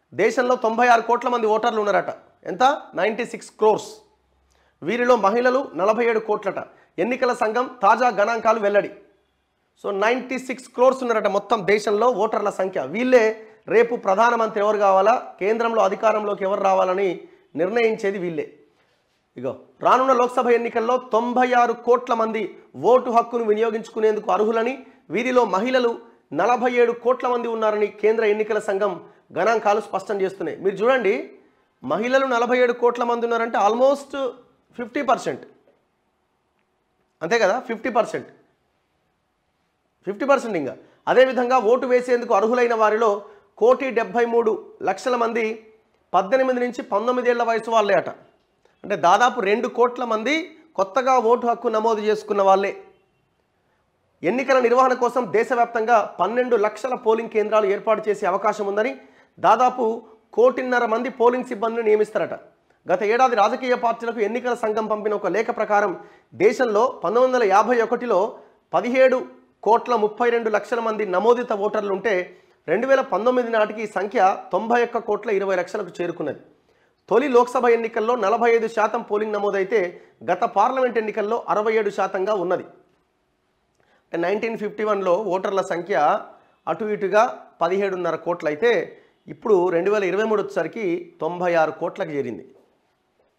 దేశంలో తొంభై ఆరు కోట్ల మంది ఓటర్లు ఉన్నారట ఎంత నైంటీ సిక్స్ క్రోర్స్ వీరిలో మహిళలు నలభై ఏడు కోట్లట ఎన్నికల సంఘం తాజా గణాంకాలు వెల్లడి సో నైంటీ సిక్స్ క్రోర్స్ ఉన్నారట మొత్తం దేశంలో ఓటర్ల సంఖ్య వీళ్ళే రేపు ప్రధానమంత్రి ఎవరు కావాలా కేంద్రంలో అధికారంలోకి ఎవరు రావాలని నిర్ణయించేది వీళ్ళే ఇగో రానున్న లోక్సభ ఎన్నికల్లో తొంభై ఆరు కోట్ల మంది ఓటు హక్కును వినియోగించుకునేందుకు అర్హులని వీరిలో మహిళలు నలభై ఏడు కోట్ల మంది ఉన్నారని కేంద్ర ఎన్నికల సంఘం గణాంకాలు స్పష్టం చేస్తున్నాయి మీరు చూడండి మహిళలు నలభై ఏడు కోట్ల మంది ఉన్నారంటే ఆల్మోస్ట్ ఫిఫ్టీ పర్సెంట్ అంతే కదా ఫిఫ్టీ పర్సెంట్ ఫిఫ్టీ పర్సెంట్ ఇంకా అదేవిధంగా ఓటు వేసేందుకు అర్హులైన వారిలో కోటి డెబ్భై మూడు లక్షల మంది పద్దెనిమిది నుంచి పంతొమ్మిది ఏళ్ల వయసు వాళ్ళే అట అంటే దాదాపు రెండు కోట్ల మంది కొత్తగా ఓటు హక్కు నమోదు చేసుకున్న వాళ్ళే ఎన్నికల నిర్వహణ కోసం దేశవ్యాప్తంగా పన్నెండు లక్షల పోలింగ్ కేంద్రాలు ఏర్పాటు చేసే అవకాశం ఉందని దాదాపు కోటిన్నర మంది పోలింగ్ సిబ్బందిని నియమిస్తారట గత ఏడాది రాజకీయ పార్టీలకు ఎన్నికల సంఘం పంపిన ఒక లేఖ ప్రకారం దేశంలో పంతొమ్మిది వందల యాభై ఒకటిలో పదిహేడు కోట్ల ముప్పై రెండు లక్షల మంది నమోదిత ఓటర్లు ఉంటే రెండు వేల పంతొమ్మిది నాటికి ఈ సంఖ్య తొంభై ఒక్క కోట్ల ఇరవై లక్షలకు చేరుకున్నది తొలి లోక్సభ ఎన్నికల్లో నలభై ఐదు శాతం పోలింగ్ నమోదైతే గత పార్లమెంట్ ఎన్నికల్లో అరవై ఏడు శాతంగా ఉన్నది నైన్టీన్ ఫిఫ్టీ వన్లో ఓటర్ల సంఖ్య అటు ఇటుగా పదిహేడున్నర కోట్లయితే ఇప్పుడు రెండు వేల ఇరవై మూడు వచ్చేసరికి తొంభై ఆరు కోట్లకు చేరింది